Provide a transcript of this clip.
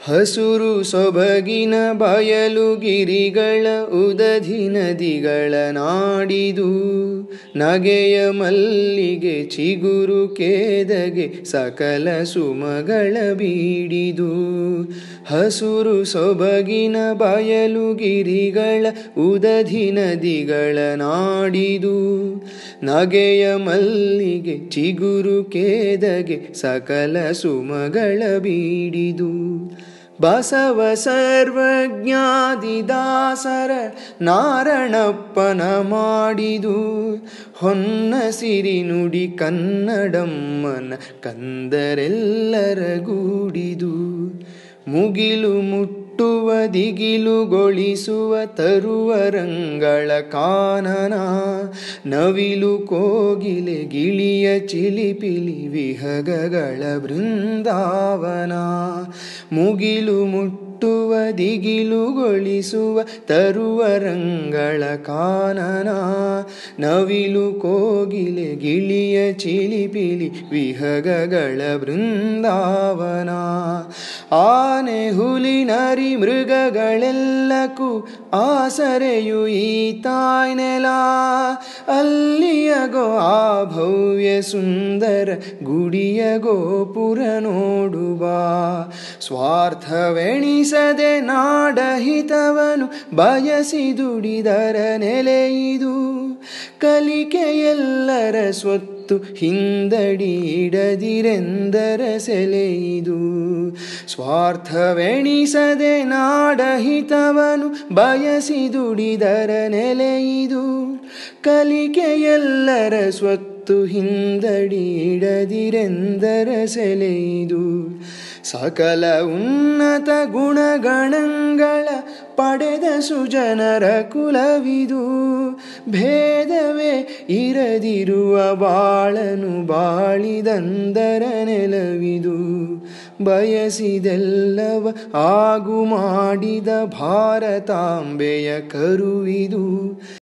ಹಸುರು ಸೊಬಗಿನ ಬಯಲು ಗಿರಿಗಳ ಉದಧಿ ನದಿಗಳ ನಾಡಿದು ನಗೆಯ ಮಲ್ಲಿಗೆ ಚಿಗುರು ಕೇದಗೆ ಸಕಲ ಸುಮಗಳ ಬೀಡಿದು ಹಸುರು ಸೊಬಗಿನ ಬಯಲು ಗಿರಿಗಳ ಉದಧಿ ನದಿಗಳ ನಾಡಿದು ನಗೆಯ ಮಲ್ಲಿಗೆ ಚಿಗುರು ಕೇದಗೆ ಸಕಲ ಸುಮಗಳ ಬೀಡಿದು ಬಸವ ಸರ್ವಜ್ಞಾದಿದಾಸರ ನಾರಣಪ್ಪನ ಮಾಡಿದು ಹೊನ್ನ ಸಿರಿ ನುಡಿ ಕನ್ನಡಮ್ಮನ ಕಂದರೆಲ್ಲರ ಗೂಡಿದು ಮುಗಿಲು ಮುಟ್ಟುವ ದಿಗಿಲುಗೊಳಿಸುವ ತರುವ ರಂಗಳ ಕಾನನ ನವಿಲು ಕೋಗಿಲೆ ಗಿಳಿಯ ಚಿಲಿಪಿಲಿ ವಿಹಗಗಳ ಬೃಂದಾವನ ಮುಗಿಲು ಮುಟ್ಟುವ ದಿಗಿಲುಗೊಳಿಸುವ ತರುವ ರಂಗಳ ಕಾನನ ನವಿಲು ಕೋಗಿಲೆ ಗಿಳಿಯ ಚಿಲಿಪಿಲಿ ವಿಹಗಗಳ ಬೃಂದಾವನ ಆನೆ ಹುಲಿ ನರಿ ಮೃಗಗಳೆಲ್ಲಕ್ಕೂ ಆಸರೆಯು ಈ ತಾಯ್ನೆಲ ಅಲ್ಲಿಯಗೋ ಆ ಭವ್ಯ ಸುಂದರ ಗುಡಿಯ ಗೋಪುರ ನೋಡುವ ಸ್ವಾರ್ಥವೆಣಿಸದೆ ನಾಡಹಿತವನು ಬಯಸಿ ದುಡಿದರ ನೆಲೆಯಿದು ಕಲಿಕೆಯೆಲ್ಲರ ಸ್ವತ್ತು ಹಿಂದಡಿ ಇಡದಿರೆಂದರ ಸೆಲೆಯಿದು ಸ್ವಾರ್ಥವೆಣಿಸದೆ ನಾಡಹಿತವನು ಬಯಸಿ ದುಡಿದರ ನೆಲೆಯಿದು ಕಲಿಕೆಯೆಲ್ಲರ ಸ್ವತ್ತು ಹಿಂದಡಿ ಇಡದಿರೆಂದರ ಸೆಲೆಯಿದು ಸಕಲ ಉನ್ನತ ಗುಣಗಣಗಳ ಪಡೆದ ಸುಜನರ ಕುಲವಿದು ಭೇದವೇ ಇರದಿರುವ ಬಾಳನು ಬಾಳಿದಂದರ ನೆಲವಿದು ಬಯಸಿದೆಲ್ಲವ ಆಗು ಮಾಡಿದ ಭಾರತಾಂಬೆಯ ಕರುವಿದು